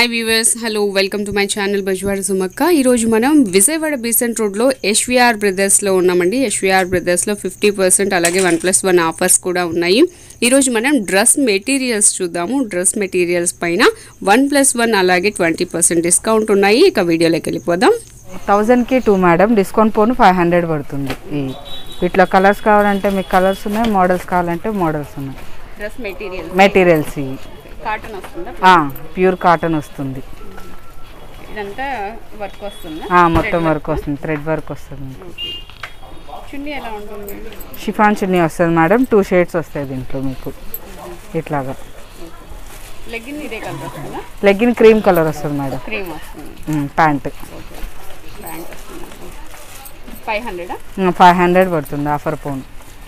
Hi viewers hello welcome to my channel Bajwada Sumakka ఈరోజు మనం Vijayawada Besant రోడ్లో ఎస్విఆర్ బ్రదర్స్లో ఉన్నామండి ఎస్విఆర్ బ్రదర్స్లో ఫిఫ్టీ పర్సెంట్ అలాగే వన్ ప్లస్ వన్ ఆఫర్స్ కూడా ఉన్నాయి ఈరోజు మనం డ్రెస్ మెటీరియల్స్ చూద్దాము డ్రెస్ మెటీరియల్స్ పైన వన్ ప్లస్ వన్ అలాగే ట్వంటీ పర్సెంట్ డిస్కౌంట్ ఉన్నాయి ఇక వీడియోలోకి వెళ్ళిపోదాం థౌజండ్కి టూ మేడం డిస్కౌంట్ పోను ఫైవ్ హండ్రెడ్ పడుతుంది ఈ వీటిలో కలర్స్ కావాలంటే మీకు కలర్స్ ఉన్నాయి మోడల్స్ కావాలంటే మోడల్స్ ఉన్నాయి డ్రెస్ మెటీరియల్ మెటీరియల్స్ ఇవి కాటన్ వస్తుందా ప్యూర్ కాటన్ వస్తుంది ఇదంతా వర్క్ వస్తుందా ఆ, మొత్తం వర్క్ వస్తుంది థ్రెడ్ వర్క్ వస్తుంది మీకు చున్నీ ఎలా ఉంటుంది షిఫాన్ చున్నీ వస్తుంది మేడం టూ షేడ్స్ వస్తాయి దీంట్లో మీకు ఇట్లాగా లెగ్గిన్ ఇదే కలర్ వస్తుందా లెగ్గిన్ క్రీమ్ కలర్ వస్తుంది మేడం క్రీమ్ వస్తుంది ప్యాంట్ ప్యాంట్ వస్తుంది ఫైవ్ హండ్రెడా ఫైవ్ హండ్రెడ్ పడుతుంది ఆఫర్ పోను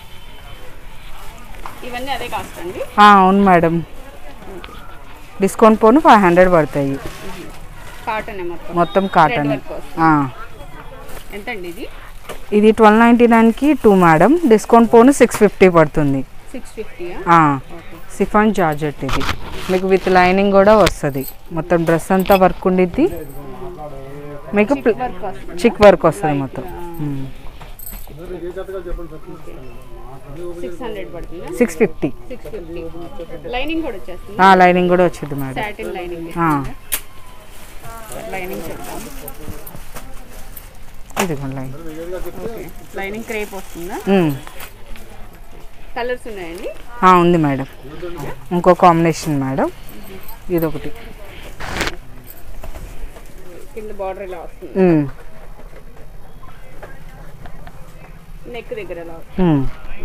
ఇవన్నీ అదే కాస్ట్ అండి అవును మేడం డిస్కౌంట్ పోను ఫైవ్ హండ్రెడ్ పడతాయి కాటన్ మొత్తం మొత్తం కాటన్ వర్క్ వస్తుంది ఎంత అండి ఇది ఇది ట్వెల్వ్ నైంటీ నైన్కి టూ మేడం డిస్కౌంట్ పోను సిక్స్ ఫిఫ్టీ పడుతుంది సిక్స్ ఫిఫ్టీయా ఆ, సిఫాన్ జార్జెట్ ఇది మీకు విత్ లైనింగ్ కూడా వస్తుంది మొత్తం డ్రెస్ అంతా వర్క్ ఉండిద్ది మీకు ప్ల- వర్క్ వస్తుంది చిక్ వర్క్ వస్తుంది మొత్తం సిక్స్ హండ్రెడ్ పడుతుందా six fifty six fifty lining కూడా వచ్చేస్తుంది లైనింగ్ కూడా వచ్చింది మేడం సాటిన్ లైనింగ్ ఆ, లైనింగ్ చెప్తాం ఇది లైన్ ఓకే లైనింగ్ క్రేప్ వస్తుందా ఉమ్, కలర్స్ ఉన్నాయండి ఆ, ఉంది మేడం ఇంకో కాంబినేషన్ మేడం ఇది ఒకటి కింద బార్డర్ ఇలా వస్తుంది ఉమ్, నెక్ దగ్గర ఎలా వస్తుంది ఉమ్.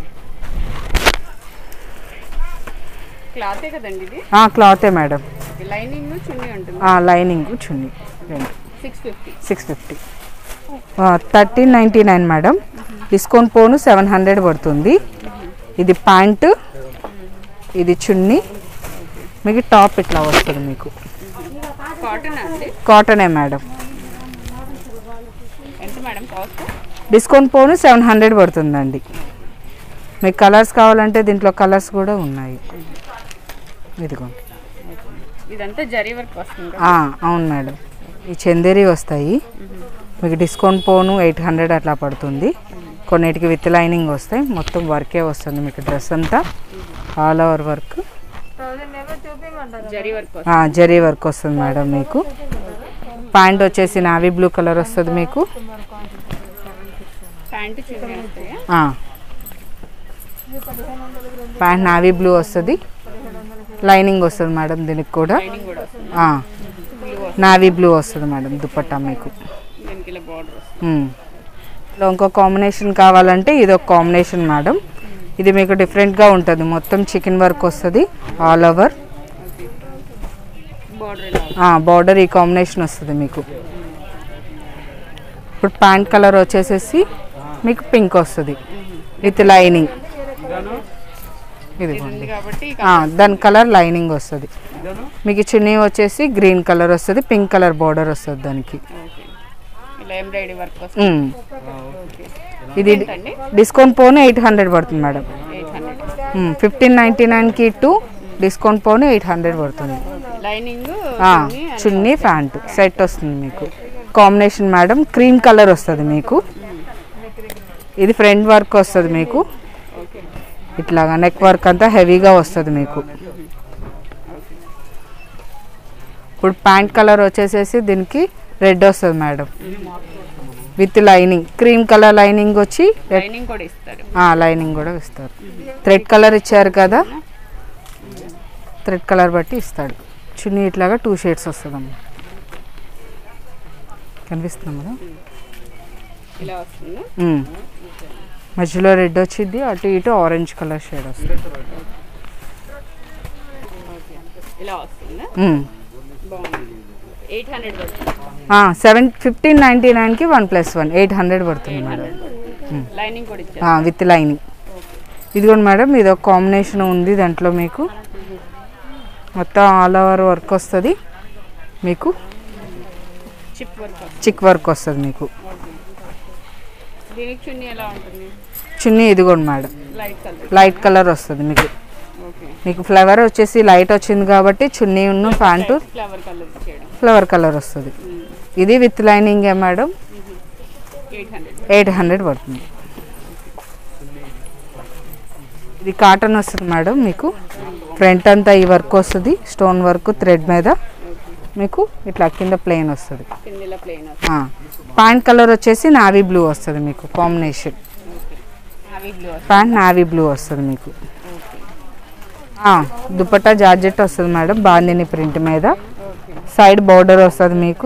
క్లాతే కదండి ఇది ఆ, క్లాతే మేడం లైనింగ్ చున్నీ ఉంటుంది ఆ, లైనింగ్ చున్నీ రెండు six fifty six fifty thirteen ninety nine madam discount పోను సెవెన్ హండ్రెడ్ పడుతుంది ఇది ప్యాంట్ ఇది చున్నీ మీకు టాప్ ఇట్లా వస్తుంది మీకు కాటన్ అండి కాటనే మేడం ఎంత మేడం కాస్ట్ డిస్కౌంట్ పోను సెవెన్ హండ్రెడ్ పడుతుందండి మీకు కలర్స్ కావాలంటే దీంట్లో కలర్స్ కూడా ఉన్నాయి ఇదిగోండి ఇదంతా జరీ వర్క్ వస్తుంది ఆ, అవును మేడం ఈ చందేరి వస్తాయి మీకు డిస్కౌంట్ పోను ఎయిట్ హండ్రెడ్ అట్లా పడుతుంది కొన్నిటికి విత్ లైనింగ్ వస్తాయి మొత్తం వర్కే వస్తుంది మీకు డ్రెస్ అంతా all over work zari work వస్తుంది ఆ, జరీ వర్క్ వస్తుంది మేడం మీకు ప్యాంట్ వచ్చేసి నావీ బ్లూ కలర్ వస్తుంది మీకు ప్యాంట్ చున్నీ వస్తాయా ఆ. ప్యాంట్ నావీ బ్లూ వస్తుంది లైనింగ్ వస్తుంది మేడం దీనికి కూడా లైనింగ్ కూడా వస్తుంది ఆ. నావీ బ్లూ వస్తుంది మేడం దుపట్టా మీకు దీనికి ఇలా బార్డర్ వస్తుంది మ్మ్. ఇందులో ఇంకో కాంబినేషన్ కావాలంటే ఇది ఒక కాంబినేషన్ మేడం ఇది మీకు డిఫరెంట్గా ఉంటుంది మొత్తం చికెన్ వర్క్ వస్తుంది ఆల్ ఓవర్ బార్డర్ ఇలా బార్డర్ ఈ కాంబినేషన్ వస్తుంది మీకు ఇప్పుడు ప్యాంట్ కలర్ వచ్చేసేసి మీకు పింక్ వస్తుంది విత్ లైనింగ్ ఇదిగోండి ఉంది కాబట్టి ఆ, దాని కలర్ లైనింగ్ వస్తుంది మీకు చున్నీ వచ్చేసి గ్రీన్ కలర్ వస్తుంది పింక్ కలర్ బార్డర్ వస్తుంది దానికి ఓకే ఇలా ఎంబ్రాయిడరీ వర్క్ వస్తుంది మ్మ్. ఓకే ఇది ఎంతండి డిస్కౌంట్ పోను ఎయిట్ హండ్రెడ్ పడుతుంది madam eight hundred fifteen ninety నైన్కి టూ డిస్కౌంట్ పోను ఎయిట్ హండ్రెడ్ పడుతుంది లైనింగ్ ఆ, చున్నీ ప్యాంట్ సెట్ వస్తుంది మీకు కాంబినేషన్ మేడం క్రీమ్ కలర్ వస్తుంది మీకు ఇది ఫ్రంట్ వర్క్ వస్తుంది మీకు ఓకే ఇట్లాగా నెక్ వర్క్ అంతా హెవీగా వస్తుంది మీకు ఇప్పుడు ప్యాంట్ కలర్ వచ్చేసేసి దీనికి రెడ్ వస్తుంది madam with lining cream colour lining వచ్చి లైనింగ్ కూడా ఇస్తారు లైనింగ్ కూడా ఇస్తారు థ్రెడ్ కలర్ ఇచ్చారు కదా థ్రెడ్ కలర్ బట్టి ఇస్తాడు చున్నీ ఇట్లాగా టూ షేడ్స్ వస్తుందమ్మా కనిపిస్తుందా మేడం ఇలా వస్తుంది ఉమ్. మధ్యలో రెడ్ వచ్చింది అటు ఇటు ఆరెంజ్ కలర్ షేడ్ వస్తుంది ఇలా వస్తుంది ఉమ్. బాగుంది ఎయిట్ హండ్రెడ్ పడుతుంది ఆ, సెవెన్ ఫిఫ్టీన్ నైంటీ నైన్కి one plus one eight hundred పడుతుంది మేడం లైనింగ్ కూడా ఇచ్చారు ఆ, విత్ లైనింగ్ ఇదిగోండి మేడం ఇది ఒక కాంబినేషన్ ఉంది దాంట్లో మీకు మొత్తం ఆల్ ఓవర్ వర్క్ వస్తుంది మీకు చిప్ వర్క్ వస్తుంది చిక్ వర్క్ వస్తుంది మీకు దీనికి చున్నీ ఎలా ఉంటుంది చున్నీ ఇదిగోండి madam light colour light colour వస్తుంది మీకు ఓకే మీకు ఫ్లవర్ వచ్చేసి లైట్ వచ్చింది కాబట్టి చున్నీ ఉన్న ప్యాంటు ఫ్లవర్ కలర్ చేయడం ఫ్లవర్ కలర్ వస్తుంది ఇది విత్ లైనింగే madam eight hundred eight hundred పడుతుంది ఇది కాటన్ వస్తుంది మేడం మీకు ఫ్రంట్ అంతా ఈ వర్క్ వస్తుంది స్టోన్ వర్క్ థ్రెడ్ మీద మీకు ఇట్లా కింద ప్లెయిన్ వస్తుంది కిందిలో ప్లెయిన్ ప్యాంట్ కలర్ వచ్చేసి నావీ బ్లూ వస్తుంది మీకు కాంబినేషన్ అవి బ్లూ ప్యాంట్ నావీ బ్లూ వస్తుంది మీకు ఆ, దుపట్టా జార్జెట్ వస్తుంది మేడం బాందిని ప్రింట్ మీద ఓకే సైడ్ బార్డర్ వస్తుంది మీకు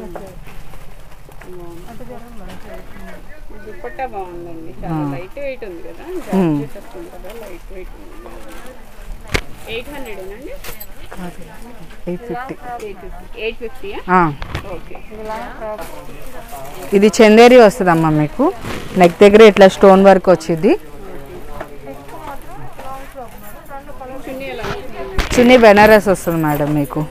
దుపట్టా బాగుందండి చాలా లైట్ వెయిట్ ఉంది కదా జాకెట్ వస్తుంది కదా లైట్ వెయిట్ ఎయిట్ హండ్రెడ్ అండి eight fifty eight fifty eight ఫిఫ్టీయా ఓకే ఇది చందేరి వస్తుంది అమ్మ మీకు నెక్ దగ్గర ఇట్లా స్టోన్ వర్క్ వచ్చింది చున్నీ ఎలా వస్తుంది చున్నీ బెనారస్ వస్తుంది మేడం మీకు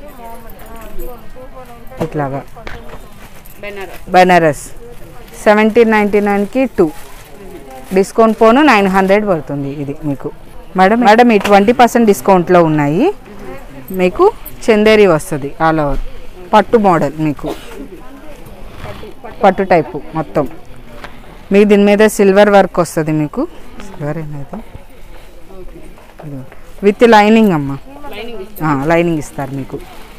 ఇట్లాగా బెనారస్ బెనారస్ సెవెంటీన్ నైంటీ నైన్కి టూ డిస్కౌంట్ పోను నైన్ హండ్రెడ్ పడుతుంది ఇది మీకు మేడం మేడం ఈ ట్వంటీ పర్సెంట్ డిస్కౌంట్లో ఉన్నాయి మీకు చందేరి వస్తుంది ఆల్ ఓవర్ పట్టు మోడల్ మీకు పట్టు టైపు మొత్తం మీకు దీని మీద సిల్వర్ వర్క్ వస్తుంది మీకు సిల్వర్ ఏమైతే విత్ లైనింగ్ అమ్మ లైనింగ్ ఆ, లైనింగ్ ఇస్తారు మీకు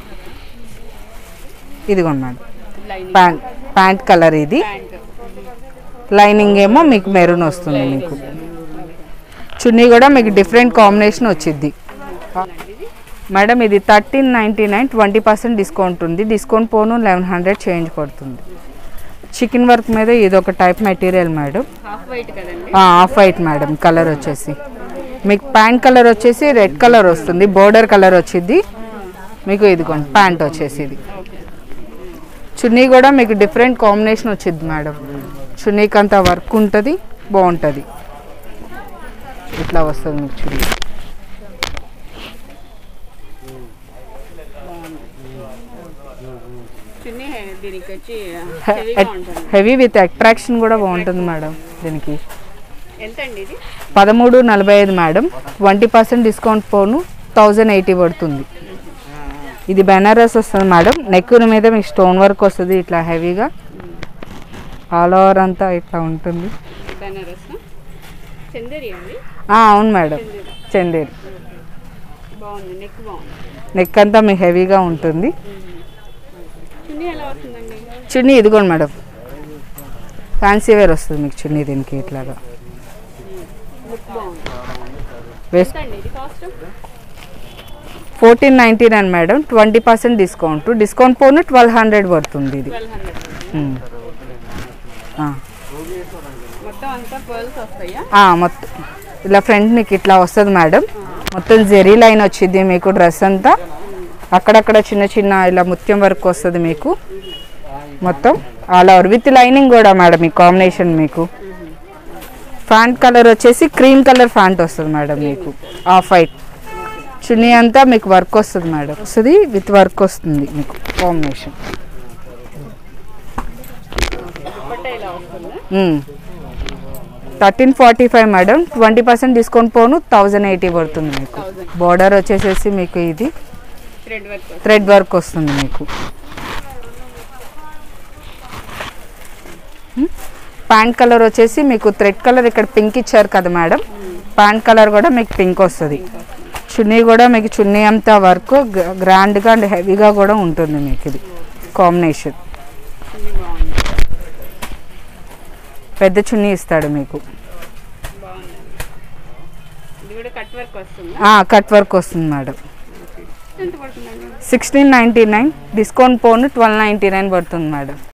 ఇదిగోండి madam lining pant pant colour ఇది ప్యాంట్ లైనింగ్ ఏమో మీకు మెరూన్ వస్తుంది మీకు చున్నీ కూడా మీకు డిఫరెంట్ కాంబినేషన్ వచ్చింది మేడం ఇది thirteen ninety nine twenty percent discount ఉంది డిస్కౌంట్ పోను లెవెన్ హండ్రెడ్ చేంజ్ పడుతుంది చికెన్ వర్క్ మీద ఇది ఒక type material madam half white కదండి ఆఫ్ వైట్ మేడం కలర్ వచ్చేసి మీకు ప్యాంట్ కలర్ వచ్చేసి రెడ్ కలర్ వస్తుంది బోర్డర్ కలర్ వచ్చింది మీకు ఇదిగోండి ప్యాంట్ వచ్చేసి ఇది ఓకే చున్నీ కూడా మీకు డిఫరెంట్ కాంబినేషన్ వచ్చింది మేడం చున్నీకి అంత వర్క్ ఉంటుంది బాగుంటుంది ఇట్లా వస్తుంది మీకు చున్నీ చున్నీ హె- దీనికి వచ్చి హెవీగా ఉంటుంది హెవీ విత్ అట్రాక్షన్ కూడా బాగుంటుంది మేడం దీనికి ఎంత అండి ఇది పదమూడు నలభై ఐదు మేడం ట్వంటీ పర్సెంట్ డిస్కౌంట్ పోను థౌజండ్ ఎయిటీ పడుతుంది ఇది బెనారస్ వస్తుంది మేడం నెక్ మీద మీకు స్టోన్ వర్క్ వస్తుంది ఇట్లా హెవీగా ఆల్ ఓవర్ అంతా ఇట్లా ఉంటుంది బెనారస్ చందేరి అండి ఆ, అవును మేడం చందేరి బాగుంది నెక్ బాగుంది నెక్ అంతా మీకు హెవీగా ఉంటుంది చున్నీ ఎలా వస్తుందండి చున్నీ ఇదిగోండి మేడం ఫ్యాన్సీ వేర్ వస్తుంది మీకు చున్నీ దీనికి ఇట్లాగా లుక్ బాగుంది వేస్ ఎంత అండి ఇది cost fourteen ninety nine madam twenty percent discount discount పోను ట్వెల్వ్ హండ్రెడ్ పడుతుంది ఇది ట్వెల్వ్ హండ్రెడ్ ఉమ్. ఆ. మొత్తం అంతా పర్ల్స్ వస్తాయా ఆ, మొత్తం ఇలా ఫ్రంట్ మీకు ఇట్లా వస్తుంది మేడం మొత్తం జెరీ లైన్ వచ్చింది మీకు డ్రెస్ అంతా అక్కడక్కడ చిన్న చిన్న ఇలా ముత్యం వర్క్ వస్తుంది మీకు మొత్తం ఆల్ ఓవర్ విత్ లైనింగ్ కూడా మేడం ఈ కాంబినేషన్ మీకు ఫ్యాంట్ కలర్ వచ్చేసి క్రీమ్ కలర్ ఫ్యాంట్ వస్తుంది మేడం మీకు ఆఫ్ వైట్ చున్నీ అంతా మీకు వర్క్ వస్తుంది మేడం వస్తుంది విత్ వర్క్ వస్తుంది మీకు కాంబినేషన్ దుపట్టా ఇలా వస్తుందా thirteen forty five madam twenty percent discount పోను థౌజండ్ ఎయిటీ పడుతుంది మీకు బోర్డర్ వచ్చేసేసి మీకు ఇది థ్రెడ్ వర్క్ థ్రెడ్ వర్క్ వస్తుంది మీకు ప్యాంట్ కలర్ వచ్చేసి మీకు థ్రెడ్ కలర్ ఇక్కడ పింక్ ఇచ్చారు కదా మేడం ప్యాంట్ కలర్ కూడా మీకు పింక్ వస్తుంది చున్నీ కూడా మీకు చున్నీ అంతా వర్క్ గ్రాండ్గా అండ్ హెవీగా కూడా ఉంటుంది మీకు ఇది కాంబినేషన్ చున్నీ బాగుంది పెద్ద చున్నీ ఇస్తాడు మీకు బాగుంది ఇది కూడా కట్ వర్క్ వస్తుందా కట్ వర్క్ వస్తుంది మేడం ఎంత పడుతుందండి సిక్స్టీన్ నైంటీ నైన్ డిస్కౌంట్ పోను ట్వెల్వ్ నైంటీ నైన్ పడుతుంది మేడం